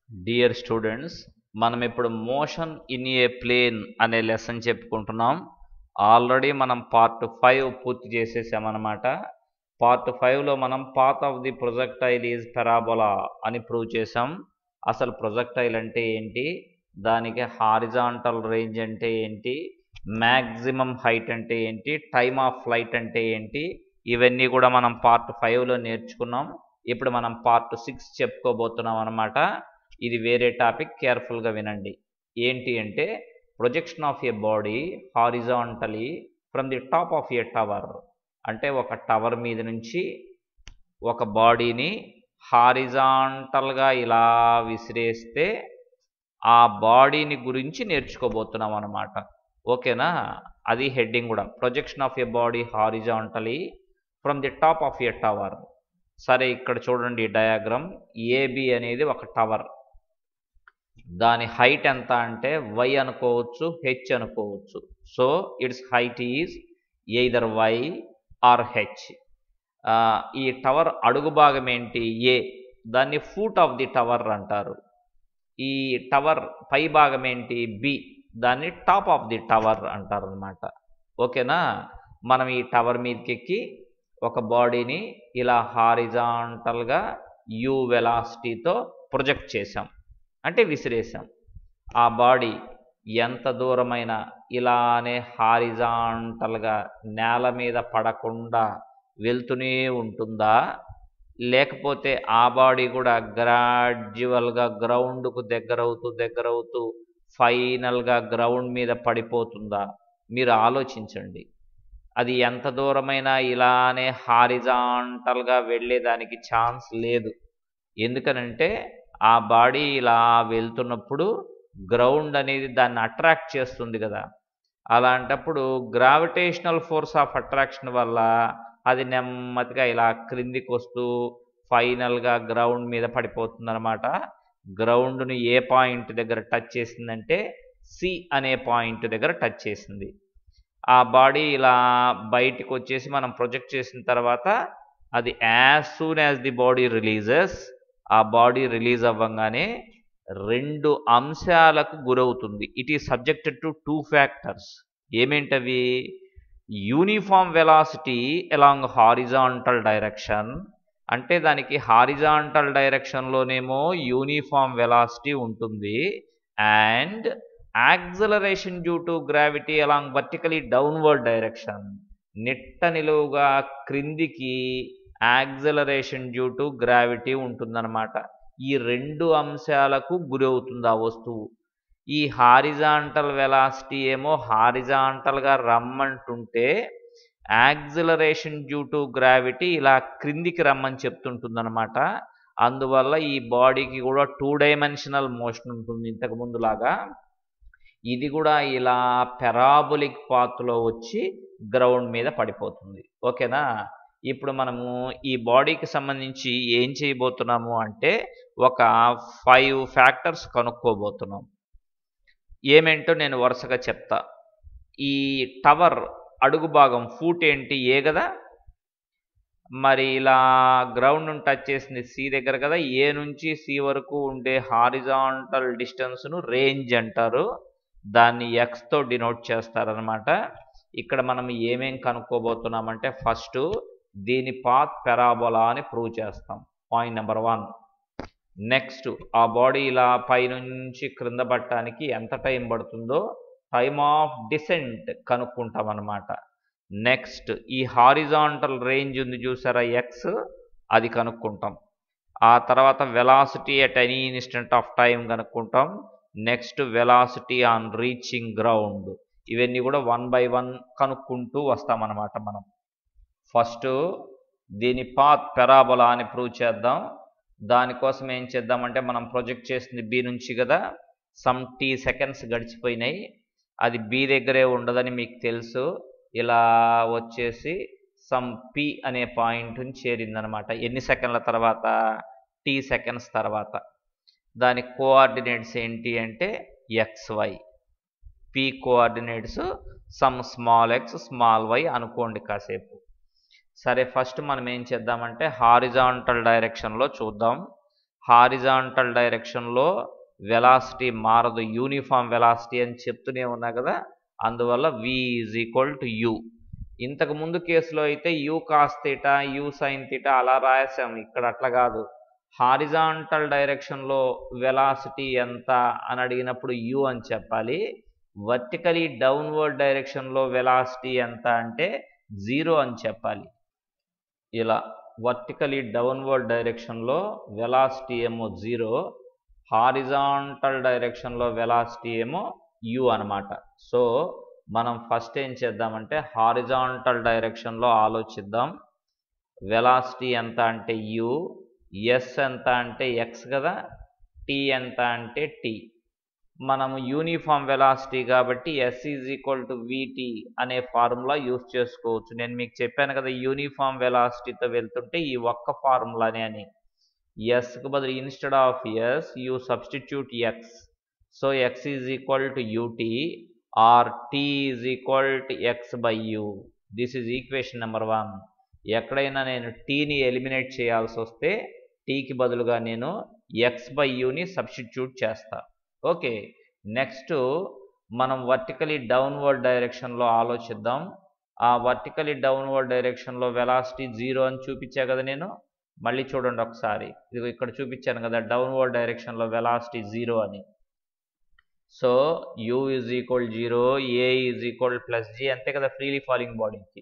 dear students మనం ఇప్పుడు motion in a plane అనే లెసన్ చెప్పుకుంటున్నాం ఆల్రెడీ మనం పార్ట్ ఫైవ్ పూర్తి చేసేసామన్నమాట పార్ట్ ఫైవ్లో మనం path of the projectile is parabola అని ప్రూవ్ చేసాం అసలు ప్రొజెక్టైల్ అంటే ఏంటి దానికి హారిజాంటల్ రేంజ్ అంటే ఏంటి మ్యాక్సిమం హైట్ అంటే ఏంటి టైమ్ ఆఫ్ ఫ్లైట్ అంటే ఏంటి ఇవన్నీ కూడా మనం పార్ట్ ఫైవ్లో నేర్చుకున్నాం ఇప్పుడు మనం పార్ట్ సిక్స్ చెప్పుకోబోతున్నాం అనమాట ఇది వేరే టాపిక్ కేర్ఫుల్గా వినండి ఏంటి అంటే projection of a body horizontally from the top of a tower అంటే ఒక టవర్ మీద నుంచి ఒక బాడీని హారిజాంటల్గా ఇలా విసిరేస్తే ఆ బాడీని గురించి నేర్చుకోబోతున్నాం అనమాట ఓకేనా అది హెడ్డింగ్ కూడా projection of a body horizontally from the top of a tower సరే ఇక్కడ చూడండి డయాగ్రామ్ ఏబి అనేది ఒక టవర్ దాని హైట్ ఎంత అంటే వై అనుకోవచ్చు హెచ్ అనుకోవచ్చు so its height is either y or h ఈ టవర్ అడుగు భాగం ఏంటి ఏ దాన్ని ఫూట్ ఆఫ్ ది టవర్ అంటారు ఈ టవర్ పై భాగం ఏంటి బి దాన్ని టాప్ ఆఫ్ ది టవర్ అంటారు అనమాట ఓకేనా మనం ఈ టవర్ మీదకి ఎక్కి ఒక బాడీని ఇలా హారిజాంటల్గా యూ వెలాసిటీతో ప్రొజెక్ట్ చేసాం అంటే విసిరేసాం ఆ బాడీ ఎంత దూరమైన ఇలానే హారిజాంటల్గా నేల మీద పడకుండా వెళ్తూనే ఉంటుందా లేకపోతే ఆ బాడీ కూడా గ్రాడ్యువల్గా గ్రౌండ్కు దగ్గరవుతూ దగ్గరవుతూ ఫైనల్గా గ్రౌండ్ మీద పడిపోతుందా మీరు ఆలోచించండి అది ఎంత దూరమైనా ఇలానే హారిజాంటల్గా వెళ్ళేదానికి ఛాన్స్ లేదు ఎందుకనంటే ఆ బాడీ ఇలా వెళ్తున్నప్పుడు గ్రౌండ్ అనేది దాన్ని అట్రాక్ట్ చేస్తుంది కదా అలాంటప్పుడు గ్రావిటేషనల్ ఫోర్స్ ఆఫ్ అట్రాక్షన్ వల్ల అది నెమ్మదిగా ఇలా క్రిందికి వస్తూ ఫైనల్గా గ్రౌండ్ మీద పడిపోతుంది అనమాట గ్రౌండ్ని ఏ పాయింట్ దగ్గర టచ్ చేసిందంటే సి అనే పాయింట్ దగ్గర టచ్ చేసింది ఆ బాడీ ఇలా బయటికి వచ్చేసి మనం ప్రొజెక్ట్ చేసిన తర్వాత అది as soon as the body releases ఆ బాడీ రిలీజ్ అవ్వగానే రెండు అంశాలకు గురవుతుంది it is subjected to two factors ఏమేంటవి uniform velocity along horizontal direction అంటే దానికి హారిజాంటల్ డైరెక్షన్లోనేమో యూనిఫామ్ వెలాసిటీ ఉంటుంది and acceleration due to gravity along vertically downward direction నిట్ట నిలువుగా క్రిందికి యాక్సలరేషన్ డ్యూ టు గ్రావిటీ ఉంటుందన్నమాట ఈ రెండు అంశాలకు గురవుతుంది ఆ వస్తువు ఈ హారిజాంటల్ వెలాసిటీ ఏమో హారిజాంటల్గా రమ్మంటుంటే యాక్సిలరేషన్ డ్యూ టు గ్రావిటీ ఇలా క్రిందికి రమ్మని చెప్తుంటుందన్నమాట అందువల్ల ఈ బాడీకి కూడా టూ డైమెన్షనల్ మోషన్ ఉంటుంది ఇంతకు ముందులాగా ఇది కూడా ఇలా పెరాబులిక్ పాత్లో వచ్చి గ్రౌండ్ మీద పడిపోతుంది ఓకేనా ఇప్పుడు మనము ఈ బాడీకి సంబంధించి ఏం చేయబోతున్నాము అంటే ఒక ఫైవ్ ఫ్యాక్టర్స్ కనుక్కోబోతున్నాం ఏమేంటో నేను వరుసగా చెప్తా ఈ టవర్ అడుగు భాగం ఫూట్ ఏంటి ఏ కదా మరి ఇలా గ్రౌండ్ టచ్ చేసింది సి దగ్గర కదా ఏ నుంచి సి వరకు ఉండే హారిజాంటల్ డిస్టెన్స్ను రేంజ్ అంటారు దాన్ని ఎక్స్తో డినోట్ చేస్తారనమాట ఇక్కడ మనం ఏమేం కనుక్కోబోతున్నామంటే ఫస్ట్ దీని పాత్ పెరాబోలా అని ప్రూవ్ చేస్తాం పాయింట్ నెంబర్ వన్ నెక్స్ట్ ఆ బాడీ ఇలా పైనుంచి క్రింద పట్టడానికి ఎంత టైం పడుతుందో టైమ్ ఆఫ్ డిసెంట్ కనుక్కుంటాం అనమాట నెక్స్ట్ ఈ హారిజాంటల్ రేంజ్ ఉంది చూసారా ఎక్స్ అది కనుక్కుంటాం ఆ తర్వాత velocity at any instant of time కనుక్కుంటాం next velocity on reaching ground ఇవన్నీ కూడా వన్ బై వన్ కనుక్కుంటూ వస్తామన్నమాట మనం ఫస్ట్ దీని పాత్ పెరాబోలా అని ప్రూవ్ చేద్దాం దానికోసం ఏం చేద్దామంటే మనం ప్రొజెక్ట్ చేసింది బి నుంచి కదా సమ్ టీ సెకండ్స్ గడిచిపోయినాయి అది బి దగ్గరే ఉండదని మీకు తెలుసు ఇలా వచ్చేసి సమ్ పి అనే పాయింట్ చేరిందనమాట ఎన్ని సెకండ్ల తర్వాత టీ సెకండ్స్ తర్వాత దాని కోఆర్డినేట్స్ ఏంటి అంటే xy P coordinates some small x small y అనుకోండి కాసేపు సరే ఫస్ట్ మనం ఏం చేద్దామంటే హారిజాంటల్ డైరెక్షన్లో చూద్దాం హారిజాంటల్ డైరెక్షన్లో వెలాసిటీ మారదు యూనిఫామ్ వెలాసిటీ అని చెప్తూనే ఉన్నా కదా అందువల్ల v is equal to u ఇంతకు ముందు కేసులో అయితే u cos theta u sin theta అలా రాసాం ఇక్కడ అట్లా కాదు హారిజాంటల్ డైరెక్షన్లో వెలాసిటీ ఎంత అని అడిగినప్పుడు యూ అని చెప్పాలి వర్టికలీ డౌన్వర్డ్ డైరెక్షన్లో వెలాసిటీ ఎంత అంటే జీరో అని చెప్పాలి ఇలా వర్టికలీ డౌన్వర్డ్ డైరెక్షన్లో వెలాసిటీ ఏమో జీరో హారిజాంటల్ డైరెక్షన్లో వెలాసిటీ ఏమో యు అనమాట సో మనం ఫస్ట్ ఏం చేద్దామంటే హారిజాంటల్ డైరెక్షన్లో ఆలోచిద్దాం వెలాసిటీ ఎంత అంటే యు ఎస్ ఎంత అంటే ఎక్స్ కదా టీ ఎంత అంటే టీ మనము యూనిఫామ్ వెలాసిటీ కాబట్టి s is equal to vt అనే ఫార్ములా యూస్ చేసుకోవచ్చు నేను మీకు చెప్పాను కదా యూనిఫామ్ వెలాసిటీతో వెళ్తుంటే ఈ ఒక్క ఫార్ములానే అని ఎస్కి బదులు instead of s u substitute x so x is equal to ut or t is equal to x by u this is equation number one ఎక్కడైనా నేను టీని ఎలిమినేట్ చేయాల్సి వస్తే టీకి బదులుగా నేను ఎక్స్ బై యూని సబ్స్టిట్యూట్ చేస్తా ఓకే నెక్స్ట్ మనం వర్టికలీ డౌన్వర్డ్ డైరెక్షన్లో ఆలోచిద్దాం ఆ వర్టికలీ డౌన్వర్డ్ డైరెక్షన్లో వెలాసిటీ జీరో అని చూపించా కదా నేను మళ్ళీ చూడండి ఒకసారి ఇది ఇక్కడ చూపించాను కదా డౌన్వర్డ్ డైరెక్షన్లో వెలాసిటీ జీరో అని so u is equal zero a is equal plus g అంతే కదా ఫ్రీలీ ఫాలింగ్ బాడీకి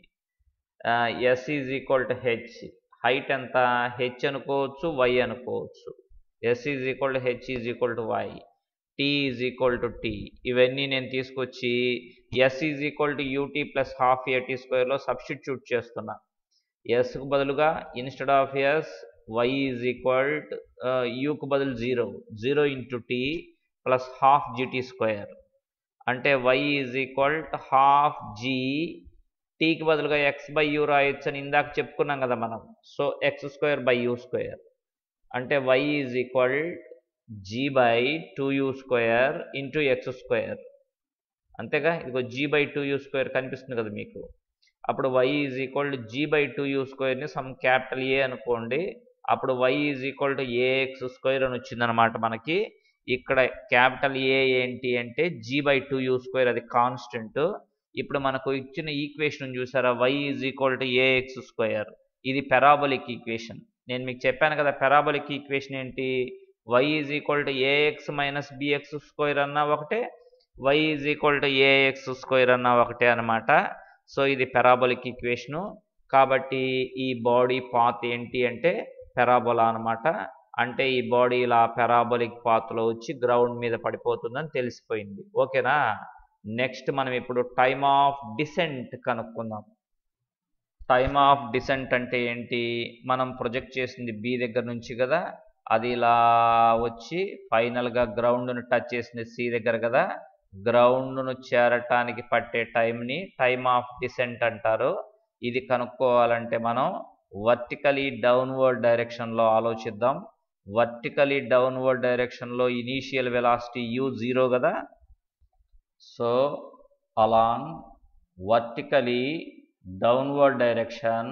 s is equal to h height ఎంత హెచ్ అనుకోవచ్చు వై అనుకోవచ్చు s is equal to h is equal to y t is equal to t ఇవన్నీ నేను తీసుకొచ్చి s is equal to ut plus half at స్క్వేర్లో substitute చేస్తున్నా ఎస్కు బదులుగా instead of s y is equal యూకు బదులు zero zero into t plus half gt square అంటే y is equal to half g టీకి బదులుగా ఎక్స్ బై యూ రాయొచ్చు అని ఇందాక చెప్పుకున్నాం కదా మనం so x square by u square అంటే y is equal g by two u square into x square అంతేగా ఇదిగో g by two u square కనిపిస్తుంది కదా మీకు అప్పుడు y is equal to g by two u స్క్వేర్ని సమ్ క్యాపిటల్ ఏ అనుకోండి అప్పుడు y is equal to ax square అని వచ్చిందనమాట మనకి ఇక్కడ క్యాపిటల్ ఏ ఏంటి అంటే g by two u square అది కాన్స్టెంట్ ఇప్పుడు మనకు ఇచ్చిన ఈక్వేషన్ చూసారా y is equal to ax square ఇది పెరాబోలిక్ ఈక్వేషన్ నేను మీకు చెప్పాను కదా పెరాబోలిక్ ఈక్వేషన్ ఏంటి y is equal to ax minus bx square అన్నా ఒకటే y is equal to ax square అన్నా ఒకటే అనమాట సో ఇది పెరాబోలిక్ ఈక్వేషను కాబట్టి ఈ బాడీ పాత్ ఏంటి అంటే పెరాబోలా అనమాట అంటే ఈ బాడీ ఇలా పెరాబోలిక్ పాత్లో వచ్చి గ్రౌండ్ మీద పడిపోతుందని తెలిసిపోయింది ఓకేనా నెక్స్ట్ మనం ఇప్పుడు టైమ్ ఆఫ్ డిసెంట్ కనుక్కుందాం టైమ్ ఆఫ్ డిసెంట్ అంటే ఏంటి మనం ప్రొజెక్ట్ చేసింది బి దగ్గర నుంచి కదా అది ఇలా వచ్చి ఫైనల్గా గ్రౌండ్ను టచ్ చేసింది సి దగ్గర కదా గ్రౌండ్ను చేరటానికి పట్టే టైంని టైమ్ ఆఫ్ డిసెంట్ అంటారు ఇది కనుక్కోవాలంటే మనం వర్టికలీ డౌన్వర్డ్ డైరెక్షన్లో ఆలోచిద్దాం వర్టికలీ డౌన్వర్డ్ డైరెక్షన్లో ఇనీషియల్ వెలాసిటీ యూ జీరో కదా so along vertically downward direction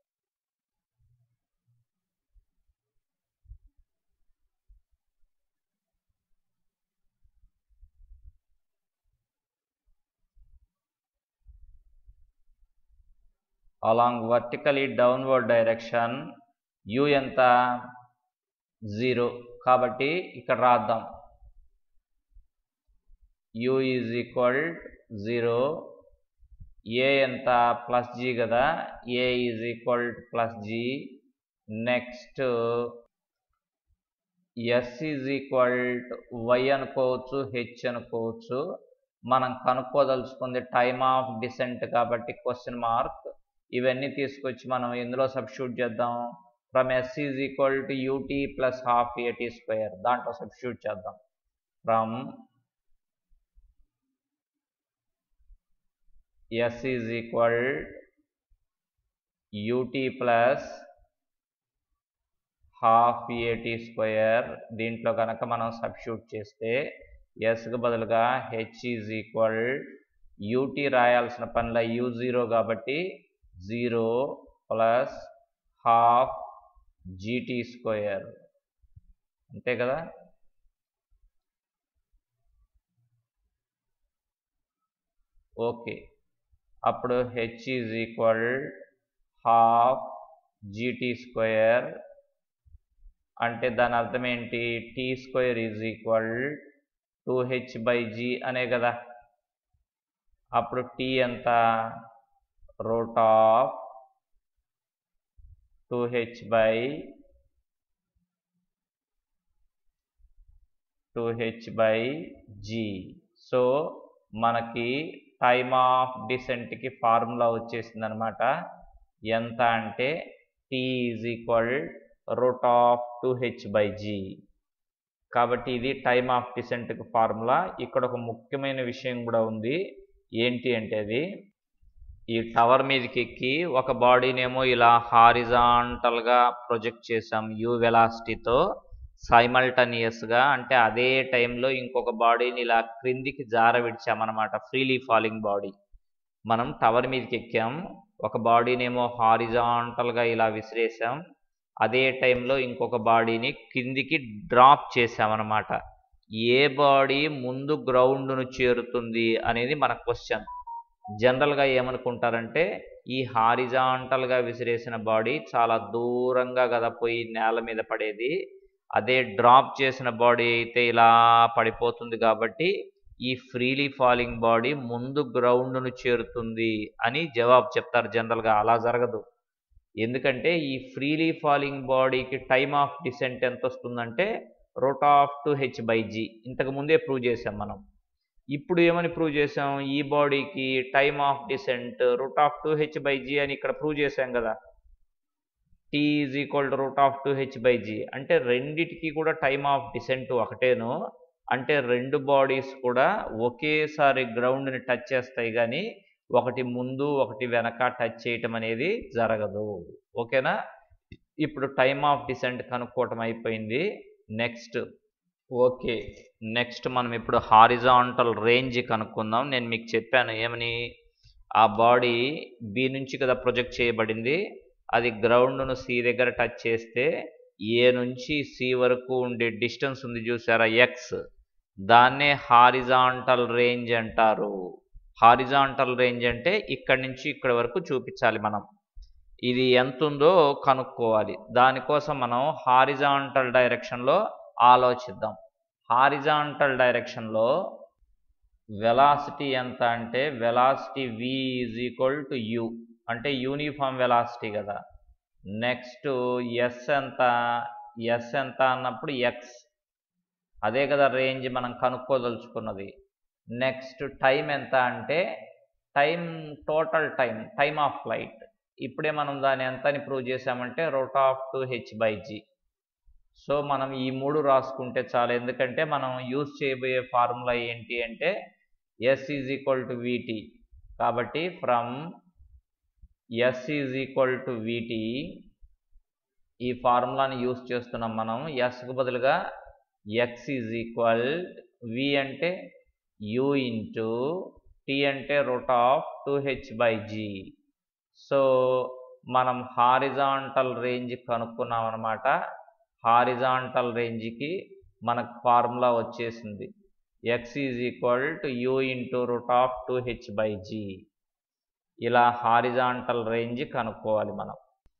along vertically downward direction u ఎంత జీరో కాబట్టి ఇక్కడ రాద్దాం u is equal zero a ఎంత ప్లస్ జీ కదా a is equal plus g next s is equal y అనుకోవచ్చు h అనుకోవచ్చు మనం కనుక్కోదలుచుకుంది టైమ్ ఆఫ్ డిసెంట్ కాబట్టి క్వశ్చన్ మార్క్ ఇవన్నీ తీసుకొచ్చి మనం ఎందులో సబ్స్టిట్యూట్ చేద్దాం from s is equal to ut plus half at square దాంట్లో సబ్స్టిట్యూట్ చేద్దాం from s is equal ut plus half at square దీంట్లో కనుక మనం సబ్స్టిట్యూట్ చేస్తే ఎస్కి బదులుగా హెచ్ ఈజ్ ఈక్వల్ యూటీ రాయాల్సిన పనిలో యూ జీరో కాబట్టి zero plus half gt square అంతే కదా ఓకే అప్పుడు h is equal half gt square అంటే దాని అర్థం ఏంటి t square is equal two h by g అనే కదా అప్పుడు టీ ఎంత root of two h by two h by g so మనకి టైమ్ ఆఫ్ డిసెంట్కి ఫార్ములా వచ్చేసింది అనమాట ఎంత అంటే t is equal root of two h by g కాబట్టి ఇది టైమ్ ఆఫ్ డిసెంట్కి ఫార్ములా ఇక్కడ ఒక ముఖ్యమైన విషయం కూడా ఉంది ఏంటి అంటే అది ఈ టవర్ మీదకి ఎక్కి ఒక బాడీనేమో ఇలా హారిజాంటల్గా ప్రొజెక్ట్ చేసాం యూ వెలాసిటీతో సైమల్టనియస్గా అంటే అదే టైంలో ఇంకొక బాడీని ఇలా క్రిందికి జార విడిచామన్నమాట ఫ్రీలీ ఫాలింగ్ బాడీ మనం టవర్ మీదకి ఎక్కాం ఒక బాడీనేమో హారిజాంటల్గా ఇలా విసిరేసాం అదే టైంలో ఇంకొక బాడీని కిందికి డ్రాప్ చేసామన్నమాట ఏ బాడీ ముందు గ్రౌండ్ను చేరుతుంది అనేది మన క్వశ్చన్ జనరల్గా ఏమనుకుంటారంటే ఈ హారిజాంటల్గా విసిరేసిన బాడీ చాలా దూరంగా కదా పోయి నేల మీద పడేది అదే డ్రాప్ చేసిన బాడీ అయితే ఇలా పడిపోతుంది కాబట్టి ఈ ఫ్రీలీ ఫాలింగ్ బాడీ ముందు గ్రౌండ్ను చేరుతుంది అని జవాబు చెప్తారు జనరల్గా అలా జరగదు ఎందుకంటే ఈ ఫ్రీలీ ఫాలింగ్ బాడీకి టైమ్ ఆఫ్ డిసెంట్ ఎంత వస్తుందంటే root of two h by g ఇంతకు ముందే ప్రూవ్ చేసాం మనం ఇప్పుడు ఏమని ప్రూవ్ చేసాం ఈ బాడీకి time of descent root of two h by g అని ఇక్కడ ప్రూవ్ చేసాం కదా t is equal to root of two h by g అంటే రెండిటికి కూడా టైమ్ ఆఫ్ డిసెంట్ ఒకటేను అంటే రెండు బాడీస్ కూడా ఒకేసారి గ్రౌండ్ని టచ్ చేస్తాయి కానీ ఒకటి ముందు ఒకటి వెనక టచ్ చేయటం అనేది జరగదు ఓకేనా ఇప్పుడు టైమ్ ఆఫ్ డిసెంట్ కనుక్కోవటం అయిపోయింది నెక్స్ట్ ఓకే నెక్స్ట్ మనం ఇప్పుడు హారిజాంటల్ రేంజ్ కనుక్కుందాం నేను మీకు చెప్పాను ఏమని ఆ బాడీ బి నుంచి కదా ప్రొజెక్ట్ చేయబడింది అది గ్రౌండ్ను సి దగ్గర టచ్ చేస్తే ఏ నుంచి సి వరకు ఉండే డిస్టెన్స్ ఉంది చూసారా ఎక్స్ దాన్నే హారిజాంటల్ రేంజ్ అంటారు హారిజాంటల్ రేంజ్ అంటే ఇక్కడి నుంచి ఇక్కడ వరకు చూపించాలి మనం ఇది ఎంత ఉందో కనుక్కోవాలి దానికోసం మనం హారిజాంటల్ డైరెక్షన్లో ఆలోచిద్దాం హారిజాంటల్ డైరెక్షన్లో వెలాసిటీ ఎంత అంటే velocity v is equal to u అంటే యూనిఫామ్ వెలాసిటీ కదా నెక్స్ట్ ఎస్ ఎంత ఎస్ ఎంత అన్నప్పుడు ఎక్స్ అదే కదా రేంజ్ మనం కనుక్కోదలుచుకున్నది నెక్స్ట్ టైం ఎంత అంటే time total time time of flight ఇప్పుడే మనం దాన్ని ఎంత అని ప్రూవ్ చేసామంటే root of two h by g so మనం ఈ మూడు రాసుకుంటే చాలు ఎందుకంటే మనం యూజ్ చేయబోయే ఫార్ములా ఏంటి అంటే s is equal to vt కాబట్టి from s is equal to vt ఈ ఫార్ములాని యూజ్ చేస్తున్నాం మనం ఎస్కు బదులుగా ఎక్స్ ఈజ్ ఈక్వల్ వి అంటే యు ఇంటూ టీ అంటే root of two h by g so మనం హారిజాంటల్ రేంజ్ కనుక్కున్నాం అనమాట హారిజాంటల్ రేంజ్కి మనకు ఫార్ములా వచ్చేసింది x is equal to u into root of two h by g ఇలా హారిజాంటల్ రేంజ్ కనుక్కోవాలి మనం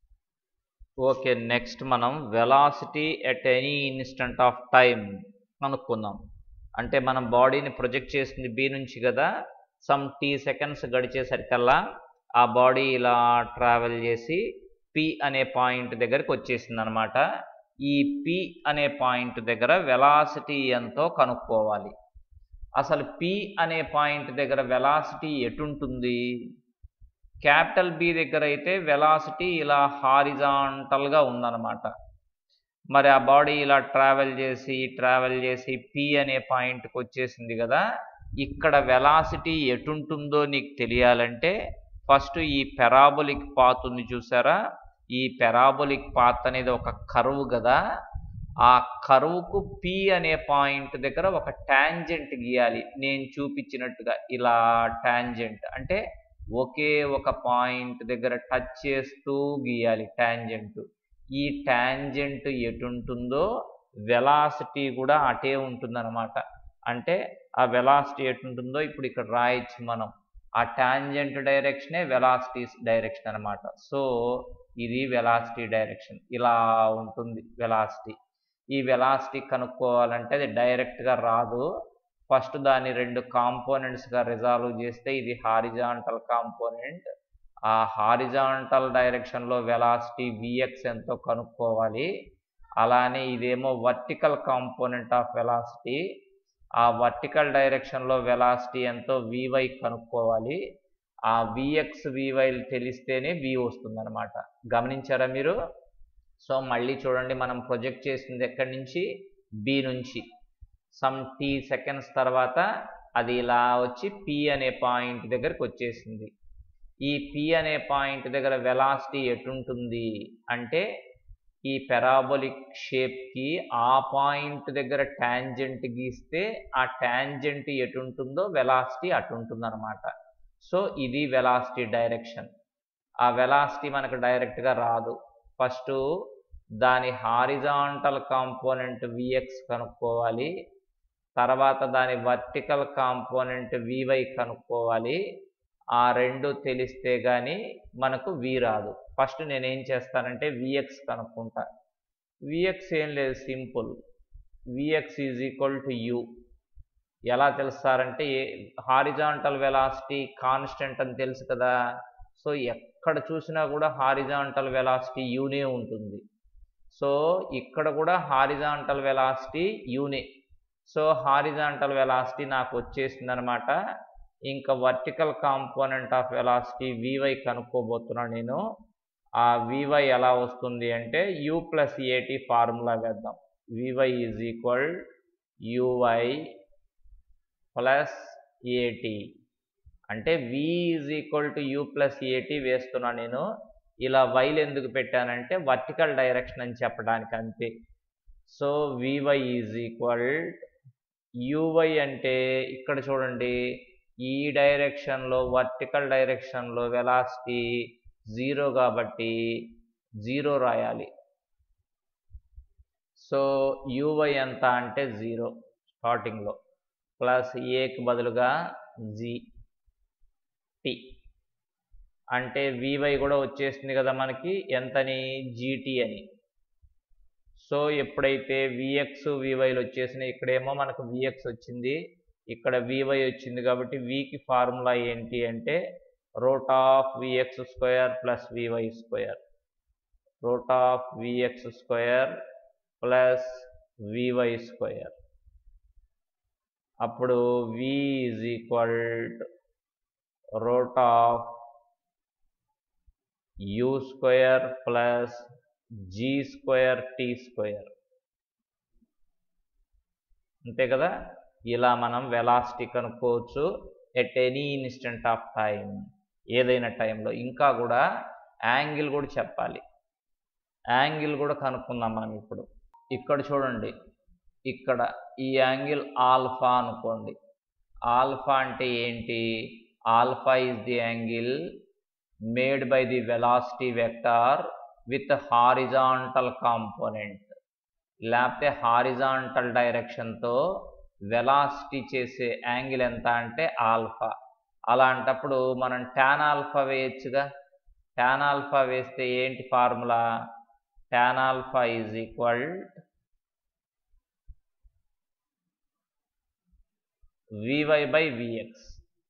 ఓకే నెక్స్ట్ మనం velocity at any instant of time కనుక్కుందాం అంటే మనం బాడీని ప్రొజెక్ట్ చేసింది బి నుంచి కదా సమ్ టీ సెకండ్స్ గడిచేసరికల్లా ఆ బాడీ ఇలా ట్రావెల్ చేసి పి అనే పాయింట్ దగ్గరికి వచ్చేసింది అనమాట ఈ పి అనే పాయింట్ దగ్గర వెలాసిటీ ఎంతో కనుక్కోవాలి అసలు పి అనే పాయింట్ దగ్గర వెలాసిటీ ఎటుంటుంది క్యాపిటల్ బి దగ్గర అయితే వెలాసిటీ ఇలా హారిజాంటల్గా ఉందన్నమాట మరి ఆ బాడీ ఇలా ట్రావెల్ చేసి ట్రావెల్ చేసి పి అనే పాయింట్కి వచ్చేసింది కదా ఇక్కడ వెలాసిటీ ఎటుంటుందో నీకు తెలియాలంటే ఫస్ట్ ఈ పెరాబొలిక్ పాత్ ఉంది చూసారా ఈ పెరాబొలిక్ పాత్ అనేది ఒక కరువు కదా ఆ కరువుకు పి అనే పాయింట్ దగ్గర ఒక టాంజెంట్ గీయాలి నేను చూపించినట్టుగా ఇలా టాంజెంట్ అంటే ఒకే ఒక పాయింట్ దగ్గర టచ్ చేస్తూ గీయాలి టాంజెంట్ ఈ టాంజెంట్ ఎటుంటుందో వెలాసిటీ కూడా అటే ఉంటుందన్నమాట అంటే ఆ వెలాసిటీ ఎటుంటుందో ఇప్పుడు ఇక్కడ రాయొచ్చు మనం ఆ టాంజెంట్ డైరెక్షనే వెలాసిటీ డైరెక్షన్ అనమాట సో ఇది వెలాసిటీ డైరెక్షన్ ఇలా ఉంటుంది వెలాసిటీ ఈ వెలాసిటీ కనుక్కోవాలంటే అది డైరెక్ట్గా రాదు ఫస్ట్ దాన్ని రెండు కాంపోనెంట్స్గా రిజాల్వ్ చేస్తే ఇది హారిజాంటల్ కాంపోనెంట్ ఆ హారిజాంటల్ డైరెక్షన్లో వెలాసిటీ విఎక్స్ ఎంతో కనుక్కోవాలి అలానే ఇదేమో వర్టికల్ కాంపోనెంట్ ఆఫ్ వెలాసిటీ ఆ వర్టికల్ డైరెక్షన్లో వెలాసిటీ ఎంతో వివై కనుక్కోవాలి ఆ విఎక్స్ వివై తెలిస్తేనే వి వస్తుందన్నమాట గమనించారా మీరు సో మళ్ళీ చూడండి మనం ప్రొజెక్ట్ చేసింది ఎక్కడి నుంచి బి నుంచి సమ్ టీ సెకండ్స్ తర్వాత అది ఇలా వచ్చి పి అనే పాయింట్ దగ్గరకు వచ్చేసింది ఈ పి అనే పాయింట్ దగ్గర వెలాసిటీ ఎటుంటుంది అంటే ఈ పెరాబొలిక్ షేప్కి ఆ పాయింట్ దగ్గర ట్యాంజెంట్ గీస్తే ఆ ట్యాంజెంట్ ఎటుంటుందో వెలాసిటీ అటుంటుంది అనమాట సో ఇది వెలాసిటీ డైరెక్షన్ ఆ వెలాసిటీ మనకు డైరెక్ట్గా రాదు ఫస్ట్ దాని హారిజాంటల్ కాంపోనెంట్ విఎక్స్ కనుక్కోవాలి తర్వాత దాని వర్టికల్ కాంపోనెంట్ వివై కనుక్కోవాలి ఆ రెండు తెలిస్తే కానీ మనకు వి రాదు ఫస్ట్ నేను ఏం చేస్తానంటే విఎక్స్ కనుక్కుంటా విఎక్స్ ఏం లేదు simple vx is equal to u ఎలా తెలుస్తారంటే హారిజాంటల్ వెలాసిటీ కాన్స్టెంట్ అని తెలుసు కదా సో ఎక్కడ చూసినా కూడా హారిజాంటల్ వెలాసిటీ యూనే ఉంటుంది సో ఇక్కడ కూడా హారిజాంటల్ వెలాసిటీ యూనే సో హారిజాంటల్ వెలాసిటీ నాకు వచ్చేసింది అనమాట ఇంకా vertical component of velocity vy కనుక్కోబోతున్నాను నేను ఆ వివై ఎలా వస్తుంది అంటే యూ ప్లస్ ఏటీ ఫార్ములా వేద్దాం vy is equal uy plus at అంటే v is equal to u plus at వేస్తున్నాను నేను ఇలా వైలు ఎందుకు పెట్టానంటే వర్టికల్ డైరెక్షన్ అని చెప్పడానికి అంతే so vy is equal uy అంటే ఇక్కడ చూడండి ఈ డైరెక్షన్లో వర్టికల్ డైరెక్షన్లో వెలాసిటీ జీరో కాబట్టి జీరో రాయాలి సో యువై ఎంత అంటే జీరో స్టార్టింగ్లో ప్లస్ ఏకి బదులుగా జీ టీ అంటే వివై కూడా వచ్చేసింది కదా మనకి ఎంతని జీటీ అని సో ఎప్పుడైతే విఎక్స్ వివైలు వచ్చేసినాయి ఇక్కడేమో మనకు విఎక్స్ వచ్చింది ఇక్కడ వివై వచ్చింది కాబట్టి వికి ఫార్ములా ఏంటి అంటే root of vx square plus VY square root of vx square plus VY square అప్పుడు v is equal root of u square plus g square t square అంతే కదా ఇలా మనం వెలాసిటీ కనుక్కోవచ్చు at any instant of time ఏదైనా టైంలో ఇంకా కూడా యాంగిల్ కూడా చెప్పాలి యాంగిల్ కూడా కనుక్కుందాం మనం ఇప్పుడు ఇక్కడ చూడండి ఇక్కడ ఈ యాంగిల్ ఆల్ఫా అనుకోండి ఆల్ఫా అంటే ఏంటి alpha is the angle made by the velocity vector with horizontal component లేకపోతే హారిజాంటల్ డైరెక్షన్తో వెలాసిటీ చేసే యాంగిల్ ఎంత అంటే ఆల్ఫా అలాంటప్పుడు మనం ట్యాన్ ఆల్ఫా వేయచ్చుగా ట్యాన్ ఆల్ఫా వేస్తే ఏంటి formula tan alpha is equal VY by vx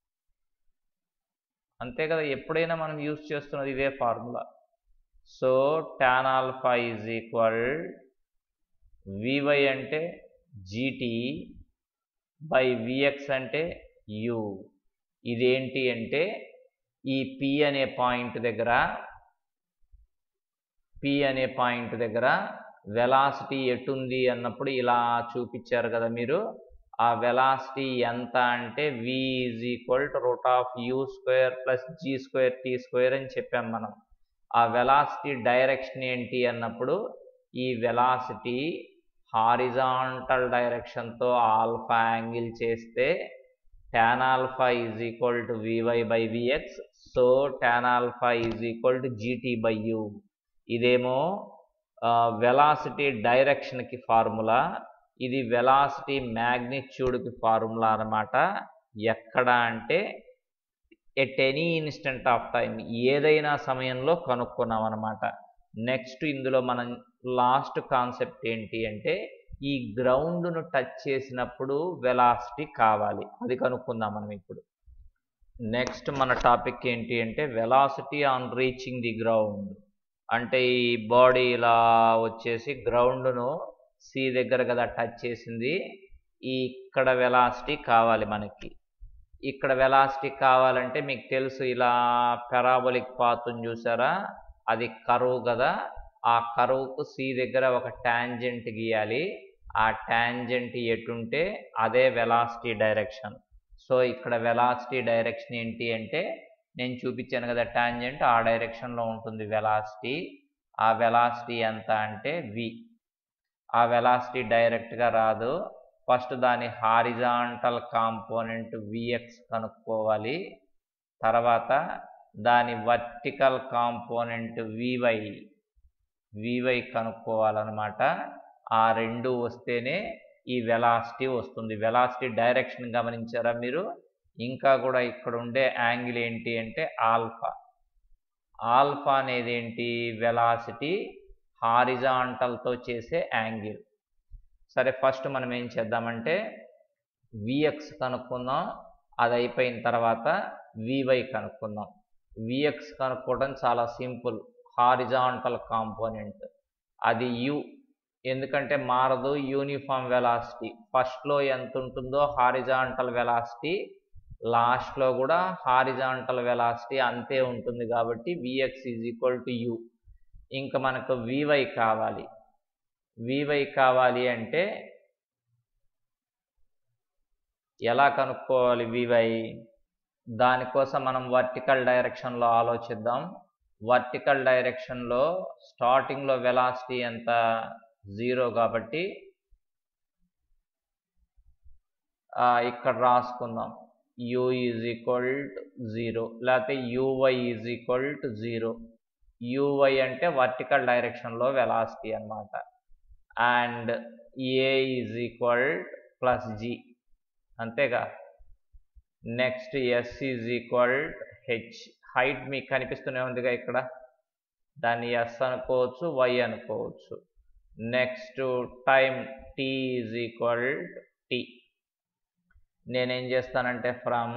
అంతే కదా ఎప్పుడైనా మనం యూజ్ చేస్తున్నది ఇదే formula so tan alpha is equal vy అంటే జీటీ బై విఎక్స్ అంటే యు ఇదేంటి అంటే ఈ పి అనే పాయింట్ దగ్గర పి అనే పాయింట్ దగ్గర వెలాసిటీ ఎటుంది అన్నప్పుడు ఇలా చూపించారు కదా మీరు ఆ వెలాసిటీ ఎంత అంటే v is equal to root of u square plus g square t square అని చెప్పాం మనం ఆ వెలాసిటీ డైరెక్షన్ ఏంటి అన్నప్పుడు ఈ వెలాసిటీ హారిజాంటల్ డైరెక్షన్తో ఆల్ఫా యాంగిల్ చేస్తే tan alpha is equal to v y by v x so tan alpha is equal to g t by u ఇదేమో వెలాసిటీ డైరెక్షన్కి ఫార్ములా ఇది వెలాసిటీ మ్యాగ్నిట్యూడ్కి ఫార్ములా అనమాట ఎక్కడ అంటే at any instant of time ఏదైనా సమయంలో కనుక్కున్నాం అనమాట నెక్స్ట్ ఇందులో మనం లాస్ట్ కాన్సెప్ట్ ఏంటి అంటే ఈ గ్రౌండ్ను టచ్ చేసినప్పుడు వెలాసిటీ కావాలి అది కనుక్కుందాం మనం ఇప్పుడు నెక్స్ట్ మన టాపిక్ ఏంటి అంటే velocity on reaching the ground అంటే ఈ బాడీ ఇలా వచ్చేసి గ్రౌండ్ను సి దగ్గర కదా టచ్ చేసింది ఈ ఇక్కడ వెలాసిటీ కావాలి మనకి ఇక్కడ వెలాసిటీ కావాలంటే మీకు తెలుసు ఇలా పెరాబొలిక్ పాత్ని చూసారా అది కరువు కదా ఆ కరువుకు సి దగ్గర ఒక ట్యాంజెంట్ గీయాలి ఆ ట్యాంజెంట్ ఎటుంటే అదే వెలాసిటీ డైరెక్షన్ సో ఇక్కడ వెలాసిటీ డైరెక్షన్ ఏంటి అంటే నేను చూపించాను కదా ట్యాంజెంట్ ఆ డైరెక్షన్లో ఉంటుంది వెలాసిటీ ఆ వెలాసిటీ ఎంత అంటే వి ఆ వెలాసిటీ డైరెక్ట్గా రాదు ఫస్ట్ దాని హారిజాంటల్ కాంపోనెంట్ విఎక్స్ కనుక్కోవాలి తర్వాత దాని వర్టికల్ కాంపోనెంట్ వివై వివై కనుక్కోవాలన్నమాట ఆ రెండు వస్తేనే ఈ వెలాసిటీ వస్తుంది వెలాసిటీ డైరెక్షన్ గమనించారా మీరు ఇంకా కూడా ఇక్కడ ఉండే యాంగిల్ ఏంటి అంటే ఆల్ఫా ఆల్ఫా అనేది ఏంటి వెలాసిటీ హారిజాంటల్తో చేసే యాంగిల్ సరే ఫస్ట్ మనం ఏం చేద్దామంటే విఎక్స్ కనుక్కుందాం అది అయిపోయిన తర్వాత వివై కనుక్కుందాం విఎక్స్ కనుక్కోవడం చాలా సింపుల్ హారిజాంటల్ కాంపోనెంట్ అది యు ఎందుకంటే మారదు యూనిఫామ్ వెలాసిటీ ఫస్ట్లో ఎంత ఉంటుందో హారిజాంటల్ వెలాసిటీ లాస్ట్లో కూడా హారిజాంటల్ వెలాసిటీ అంతే ఉంటుంది కాబట్టి v x is equal to u ఇంకా మనకు వివై కావాలి వివై కావాలి అంటే ఎలా కనుక్కోవాలి వివై దానికోసం మనం వర్టికల్ డైరెక్షన్లో ఆలోచిద్దాం వర్టికల్ డైరెక్షన్లో స్టార్టింగ్లో వెలాసిటీ ఎంత జీరో కాబట్టి ఇక్కడ రాసుకుందాం u is equal to zero లేకపోతే u y is equal to zero u y అంటే వర్టికల్ డైరెక్షన్లో వెలాసిటీ అనమాట and a is equal plus g అంతేగా next s is equal h height మీకు కనిపిస్తూనే ఉందిగా ఇక్కడ దాన్ని ఎస్ అనుకోవచ్చు వై అనుకోవచ్చు next time t is equal t నేనేం చేస్తానంటే from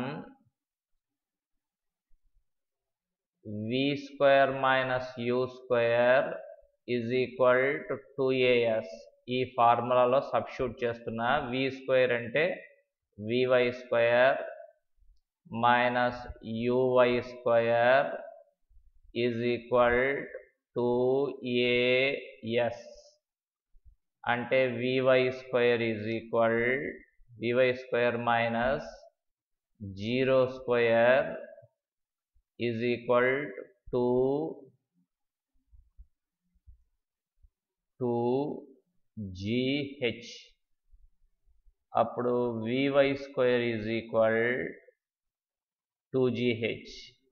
v square minus u square is equal to two a s ఈ ఫార్ములాలో సబ్స్టిట్యూట్ చేస్తున్నా వి స్క్వేర్ అంటే v y square minus u y square is equal to a s అంటే v y square is equal v y square minus zero square is equal to two g h అప్పుడు v y square is equal two g h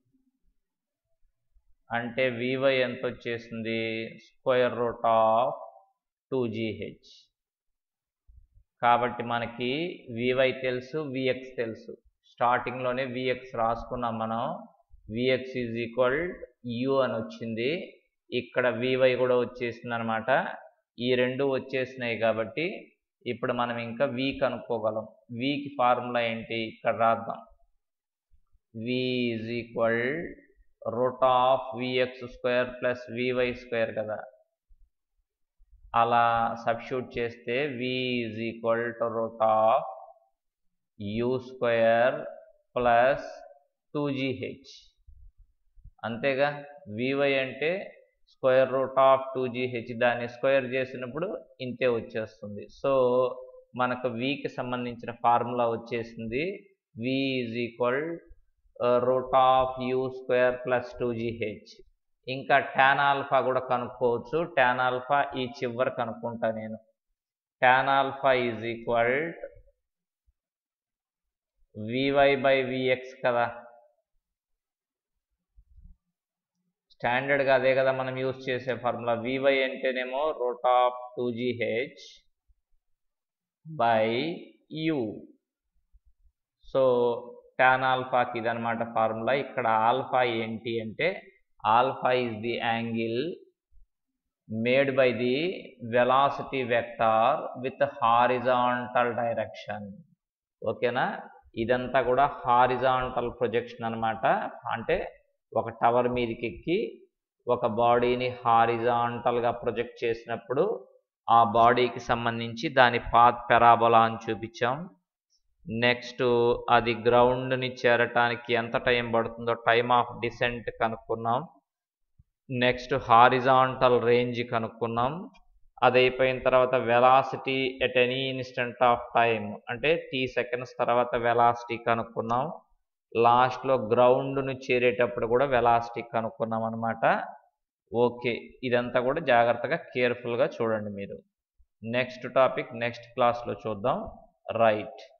అంటే v y ఎంత వచ్చేసింది square root of two g h కాబట్టి మనకి VY తెలుసు vx తెలుసు స్టార్టింగ్లోనే విఎక్స్ రాసుకున్నాం మనం విఎక్స్ ఈజ్ ఈక్వల్ యు అని వచ్చింది ఇక్కడ వివై కూడా వచ్చేసింది అనమాట ఈ రెండు వచ్చేసినాయి కాబట్టి ఇప్పుడు మనం ఇంకా వి కనుక్కోగలం వికి ఫార్ములా ఏంటి ఇక్కడ రాద్దాం v is equal root of vx square plus VY square కదా అలా సబ్స్టిట్యూట్ చేస్తే v is equal to root of u square plus two g h అంతేగా వివై అంటే square root of two g h దాన్ని స్క్వేర్ చేసినప్పుడు ఇంతే వచ్చేస్తుంది సో మనకు వికి సంబంధించిన ఫార్ములా వచ్చేసింది v is equal root of u square plus two g h ఇంకా ట్యాన్ ఆల్ఫా కూడా కనుక్కోవచ్చు ట్యాన్ ఆల్ఫా ఈ చివరి కనుక్కుంటా నేను tan alpha is equal VY by v x కదా స్టాండర్డ్గా అదే కదా మనం యూజ్ చేసే ఫార్ములా వివై అంటేనేమో root of two g h by u so tan ఆల్ఫాకి ఇదనమాట ఫార్ములా ఇక్కడ ఆల్ఫా ఏంటి అంటే alpha is the angle made by the velocity vector with horizontal direction ఓకేనా ఇదంతా కూడా హారిజాంటల్ ప్రొజెక్షన్ అనమాట అంటే ఒక టవర్ మీదకి ఎక్కి ఒక బాడీని హారిజాంటల్గా ప్రొజెక్ట్ చేసినప్పుడు ఆ బాడీకి సంబంధించి దాని పాత్ పెరాబోలా అని చూపించాం నెక్స్ట్ అది గ్రౌండ్ని చేరటానికి ఎంత టైం పడుతుందో టైమ్ ఆఫ్ డిసెంట్ కనుక్కున్నాం నెక్స్ట్ హారిజాంటల్ రేంజ్ కనుక్కున్నాం అది అయిపోయిన తర్వాత velocity at any instant of time అంటే టీ సెకండ్స్ తర్వాత వెలాసిటీ కనుక్కున్నాం లాస్ట్లో గ్రౌండ్ను చేరేటప్పుడు కూడా వెలాసిటీ కనుక్కున్నాం అనమాట ఓకే ఇదంతా కూడా జాగ్రత్తగా కేర్ఫుల్గా చూడండి మీరు నెక్స్ట్ టాపిక్ నెక్స్ట్ క్లాస్లో చూద్దాం రైట్